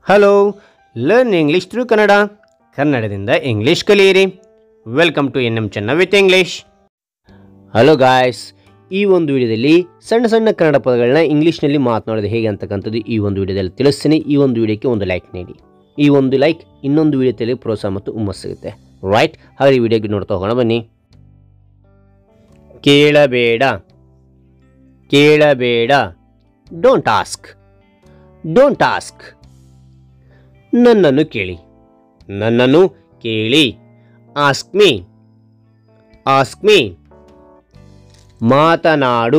hello learn English through Kannada ಕನ್ನಡದಿಂದ English ಕಲಿಯಿರಿ welcome to N M Chenna with English hello guys ಈ ಒಂದು ವಿಡಿಯೋದಲ್ಲಿ ಸಣ್ಣ ಸಣ್ಣ ಕನ್ನಡ ಪದಗಳನ್ನ ಇಂಗ್ಲೀಷ್ನಲ್ಲಿ ಮಾತನಾಡೋದು ಹೇಗೆ ಅಂತಕ್ಕಂಥದ್ದು ಈ ಒಂದು ವಿಡಿಯೋದಲ್ಲಿ ತಿಳಿಸ್ತೀನಿ ಈ ಒಂದು ವಿಡಿಯೋಕ್ಕೆ ಒಂದು ಲೈಕ್ ನೀಡಿ ಈ ಒಂದು ಲೈಕ್ ಇನ್ನೊಂದು ವಿಡಿಯೋದಲ್ಲಿ ಪ್ರೋತ್ಸಾಹ ಮತ್ತು ಹುಮ್ಮಸ್ ಸಿಗುತ್ತೆ ರೈಟ್ ಹಾಗೆ ಈ ವಿಡಿಯೋಗೆ ನೋಡ್ತಾ ಹೋಗೋಣ ಬನ್ನಿ ಕೇಳಬೇಡ ಕೇಳಬೇಡ ಡೋಂಟ್ ಆಸ್ಕ್ ಡೋಂಟ್ ಆಸ್ಕ್ ನನ್ನನ್ನು ಕೇಳಿ ನನ್ನನ್ನು ಕೇಳಿ ಆಸ್ಕ್ ಮೀ ಆಸ್ಕ್ ಮೀ ಮಾತನಾಡು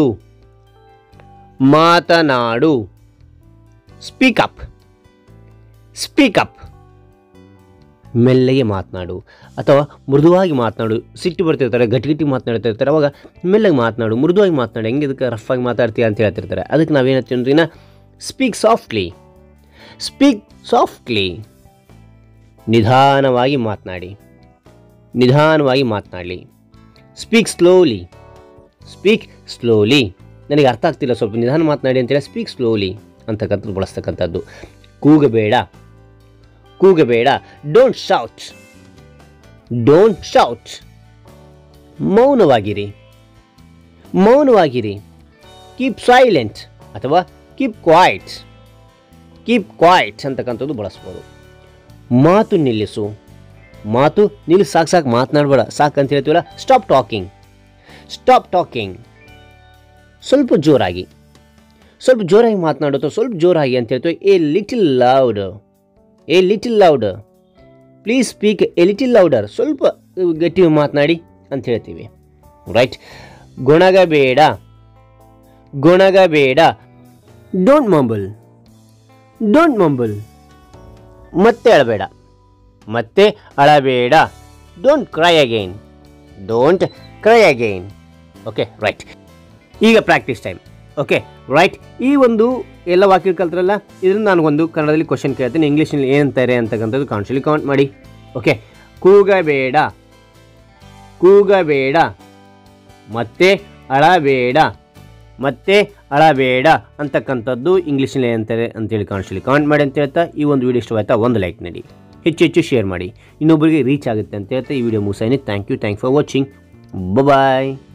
ಮಾತನಾಡು ಸ್ಪೀಕ್ ಅಪ್ ಸ್ಪೀಕ್ ಅಪ್ ಮೆಲ್ಲಗೆ ಮಾತನಾಡು ಅಥವಾ ಮೃದುವಾಗಿ ಮಾತನಾಡು ಸಿಟ್ಟು ಬರ್ತಿರ್ತಾರೆ ಗಟ್ಟಿ ಗಟ್ಟಿ ಮಾತನಾಡ್ತಾ ಇರ್ತಾರೆ ಅವಾಗ ಮೆಲ್ಲಗೆ ಮಾತನಾಡು ಮೃದುವಾಗಿ ಮಾತನಾಡು ಹೆಂಗೆ ಇದಕ್ಕೆ ರಫ್ ಆಗಿ ಮಾತಾಡ್ತೀಯ ಅಂತ ಹೇಳ್ತಿರ್ತಾರೆ ಅದಕ್ಕೆ ನಾವೇನು ಹೇಳ್ತೀವಿ ಸ್ಪೀಕ್ ಸಾಫ್ಟ್ಲಿ ಸ್ಪೀಕ್ ಸಾಫ್ಟ್ಲಿ ನಿಧಾನವಾಗಿ ಮಾತನಾಡಿ ನಿಧಾನವಾಗಿ ಮಾತನಾಡಲಿ ಸ್ಪೀಕ್ ಸ್ಲೋಲಿ ಸ್ಪೀಕ್ ಸ್ಲೋಲಿ ನನಗೆ ಅರ್ಥ ಆಗ್ತಿಲ್ಲ ಸ್ವಲ್ಪ ನಿಧಾನ ಮಾತನಾಡಿ ಅಂತೇಳಿ ಸ್ಪೀಕ್ ಸ್ಲೋಲಿ ಅಂತಕ್ಕಂಥದ್ದು ಬಳಸ್ತಕ್ಕಂಥದ್ದು ಕೂಗಬೇಡ ಕೂಗಬೇಡ ಡೋಂಟ್ ಶೌಟ್ ಡೋಂಟ್ ಶೌಟ್ ಮೌನವಾಗಿರಿ ಮೌನವಾಗಿರಿ ಕೀಪ್ ಸೈಲೆಂಟ್ ಅಥವಾ ಕೀಪ್ ಕ್ವಾಯ್ಟ್ ಕೀಪ್ ಕ್ವಾಯ್ಟ್ ಅಂತಕ್ಕಂಥದ್ದು ಬಳಸ್ಬೋದು ಮಾತು ನಿಲ್ಲಿಸು ಮಾತು ನಿಲ್ಲಿಸಿ ಸಾಕು ಸಾಕು ಮಾತನಾಡಬೇಡ ಸಾಕು ಅಂತ ಹೇಳ್ತೀವಲ್ಲ ಸ್ಟಾಪ್ ಟಾಕಿಂಗ್ ಸ್ಟಾಪ್ ಟಾಕಿಂಗ್ ಸ್ವಲ್ಪ ಜೋರಾಗಿ ಸ್ವಲ್ಪ ಜೋರಾಗಿ ಮಾತನಾಡುತ್ತೋ ಸ್ವಲ್ಪ ಜೋರಾಗಿ ಅಂತ ಹೇಳ್ತೀವಿ a little loud a little loud please speak a little louder ಸ್ವಲ್ಪ ಗಟ್ಟಿ ಮಾತನಾಡಿ ಅಂತ ಹೇಳ್ತೀವಿ ರೈಟ್ ಗೊಣಗಬೇಡ ಗೊಣಗಬೇಡ ಡೋಂಟ್ ಮಂಬಲ್ ಡೋಂಟ್ ಮಂಬಲ್ ಮತ್ತೆ ಅಳಬೇಡ ಮತ್ತೆ ಅಳಬೇಡ don't cry again don't cry again okay right ಈಗ ಪ್ರಾಕ್ಟೀಸ್ ಟೈಮ್ ಓಕೆ ರೈಟ್ ಈ ಒಂದು ಎಲ್ಲ ವಾಕ್ಯ ಕಲ್ತ್ರಲ್ಲ ಇದರಿಂದ ನನಗೊಂದು ಕನ್ನಡದಲ್ಲಿ ಕ್ವಶನ್ ಕೇಳ್ತೀನಿ ಇಂಗ್ಲೀಷ್ನಲ್ಲಿ ಏನಂತಾರೆ ಅಂತಕ್ಕಂಥದ್ದು ಕಾನ್ಶಲಿ ಕಮೆಂಟ್ ಮಾಡಿ ಓಕೆ ಕೂಗಬೇಡ ಕೂಗಬೇಡ ಮತ್ತೆ ಅಳಬೇಡ ಮತ್ತೆ ಅಳಬೇಡ ಅಂತಕ್ಕಂಥದ್ದು ಇಂಗ್ಲೀಷ್ನಲ್ಲಿ ಏನಂತಾರೆ ಅಂತೇಳಿ ಕಾಣಿಸಲಿ ಕಮೆಂಟ್ ಮಾಡಿ ಅಂತ ಹೇಳ್ತಾ ಈ ಒಂದು ವಿಡಿಯೋ ಇಷ್ಟವಾಯ್ತಾ ಒಂದು ಲೈಕ್ ನೀಡಿ ಹೆಚ್ಚು ಹೆಚ್ಚು ಶೇರ್ ಮಾಡಿ ಇನ್ನೊಬ್ಬರಿಗೆ ರೀಚ್ ಆಗುತ್ತೆ ಅಂತ ಹೇಳ್ತಾ ಈ ವಿಡಿಯೋ ಮುಗಿಸೇನೆ thank you thank for watching bye